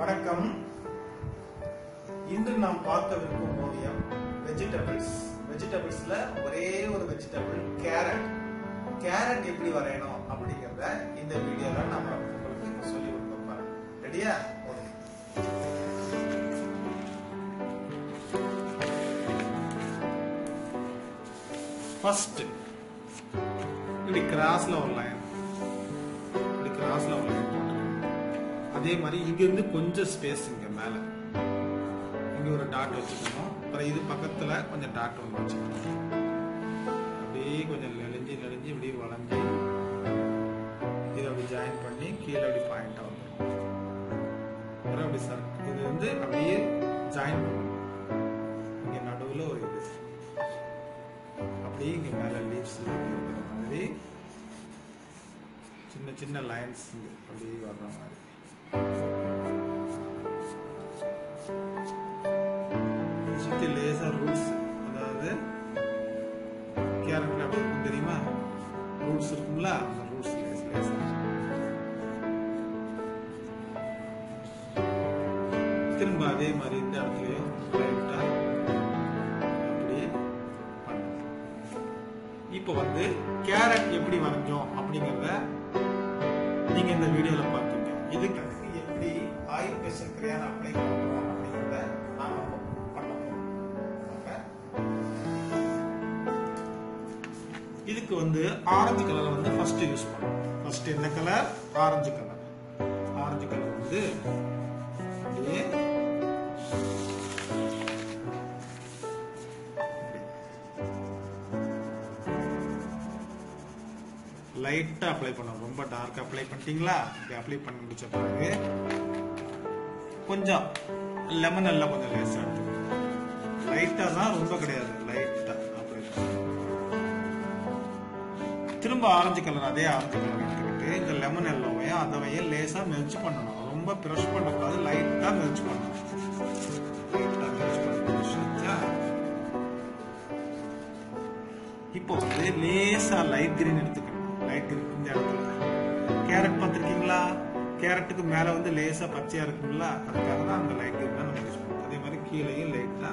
வணக்கம் இன்று நாம் பார்க்கவிருக்கும் ஓவியம் வெஜிடபிள்ஸ் வெஜிடபிள்ஸ்ல ஒரே ஒரு வெஜிடபிள் கேரட் கேரட் எப்படி வரையணும் அப்படிங்கறத இந்த வீடியோல நாம உங்களுக்கு இப்ப சொல்லி கொடுக்க போறோம் ரெடியா ஓகே ஃபர்ஸ்ட் இப்படி கிராஸ்ல ஒரு லைன் இப்படி கிராஸ்ல ஒரு லைன் போட்டுருக்கோம் அதே மாதிரி இங்க இருந்து கொஞ்சம் ஸ்பேஸ் இங்க மேல இங்க ஒரு டாட் வச்சுக்கணும் அப்புறம் இது பக்கத்துல கொஞ்சம் டாட் ஒன்று வச்சுக்கணும் அப்படியே கொஞ்சம் நெளிஞ்சு நெளிஞ்சு இப்படி வளைஞ்சு இதை அப்படி ஜாயின் பண்ணி கீழே அப்படி பாயிண்டா வந்துடும் அப்புறம் அப்படி சார் இது வந்து அப்படியே ஜாயின் பண்ணணும் இங்க நடுவுல ஒரு இது அப்படியே இங்க மேல லீவ்ஸ் இருக்கிற மாதிரி சின்ன சின்ன லைன்ஸ் அப்படியே வர்ற மாதிரி சுத்தி லேசா ரூட்ஸ் அதாவது கேரட்ல அப்படி இருக்கும் தெரியுமா ரூட்ஸ் இருக்கும்ல அந்த ரூட்ஸ் லேஸ் லேசா திரும்ப அதே மாதிரி இந்த இடத்துலயும் லைட்டா அப்படியே பண்ணணும் இப்போ வந்து கேரட் எப்படி வரைஞ்சோம் அப்படிங்கறத நீங்க இந்த வீடியோல பார்த்தீங்க இதுக்கு அதுக்கு எப்படி ஆயில் பெஷல் கிரையான் அப்ளை பண்றோம் அப்படிங்கறத நாம பண்ண போறோம் Okay? இதுக்கு வந்து ஆரஞ்சு கலர் வந்து ஃபர்ஸ்ட் யூஸ் பண்ணணும் ஃபர்ஸ்ட் என்ன colour orange colour orange colour வந்து அப்படியே லைட்டா அப்ளை பண்ணணும் ரொம்ப டார்க் அப்ளை பண்ணிட்டீங்களா இப்படி அப்ளை பண்ணி முடிச்ச பிறகு கொஞ்சம் லெமன் எல்லாம் கொஞ்சம் லேசா எடுத்துக்கணும் லைட்டா தான் ரொம்ப கிடையாது லைட்டா அப்ளை திரும்ப ஆரஞ்சு கலர் அதே ஆரஞ்சு கலர் எடுத்துக்கிட்டு இந்த லெமன் எல்லோவையும் அதவையும் லேசா மெல்ச் பண்ணணும் ரொம்ப பிரஷ் பண்ணக்கூடாது லைட்டா மெல்ச் பண்ணணும் லைட்டா மெல்ச் பண்ணி முடிச்சா இப்போ வந்து லேசா லைட் கிரீன் எடுத்துக்கணும் லைட் கிரீன் இந்த இடத்துல கேரட் பார்த்துருக்கீங்களா கேரட்டுக்கு மேல வந்து லேசா பச்சையா இருக்கும்ல அதுக்காக தான் அந்த லைட் கிரீன் நம்ம யூஸ் பண்ணுவோம் அதே மாதிரி கீழேயும் லைட்டா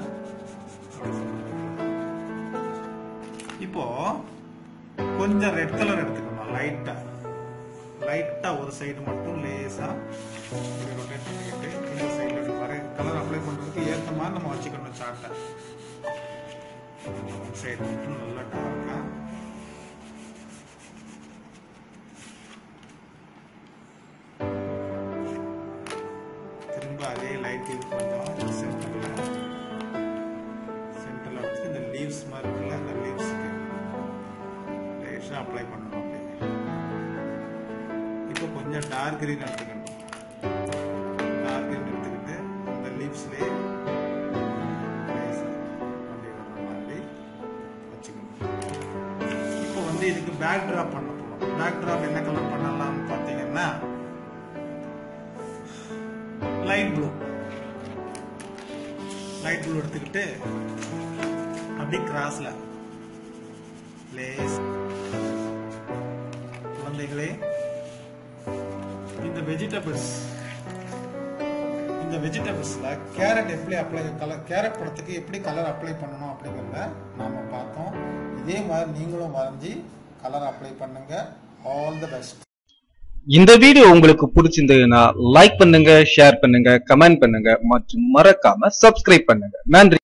இப்போ கொஞ்சம் ரெட் கலர் எடுத்துக்கணும் லைட்டா லைட்டா ஒரு சைடு மட்டும் லேசா ரொட்டேட் பண்ணிக்கிட்டு இந்த சைடுல வர கலர் அப்ளை பண்றதுக்கு ஏத்த மாதிரி நம்ம வச்சுக்கணும் சார்ட்டை சைடு மட்டும் நல்லா டார்க்கா திரும்ப அதே லைட் இது கொஞ்சம் சென்டர்ல சென்டர்ல வச்சு இந்த லீவ்ஸ் மாதிரி இருக்குல்ல அந்த லீவ்ஸ்க்கு லேஷா அப்ளை பண்ணணும் அப்படியே இப்போ கொஞ்சம் டார்க் கிரீன் எடுத்துக்கணும் டார்க் கிரீன் எடுத்துக்கிட்டு இந்த லீவ்ஸ்லேயே இப்போ வந்து இதுக்கு பேக் டிராப் பண்ண போறோம் பேக் டிராப் என்ன கலர் பண்ணலாம் பாத்தீங்கன்னா லைட் ப்ளூ லைட் ப்ளூ எடுத்துக்கிட்டு அப்படி கிராஸ்ல லேஸ் குழந்தைகளே இந்த வெஜிடபிள்ஸ் இந்த வெஜிடபிள்ஸ்ல கேரட் எப்படி அப்ளை கலர் கேரட் படத்துக்கு எப்படி கலர் அப்ளை பண்ணணும் அப்படிங்கறத நாம பார்த்தோம் இதே மாதிரி நீங்களும் வரைஞ்சி கலர் அப்ளை பண்ணுங்க ஆல் தி பெஸ்ட் இந்த வீடியோ உங்களுக்கு பிடிச்சிருந்ததுன்னா லைக் பண்ணுங்க ஷேர் பண்ணுங்க கமெண்ட் பண்ணுங்க மற்றும் மறக்காம சப்ஸ்கிரைப் பண்ணுங்க நன்றி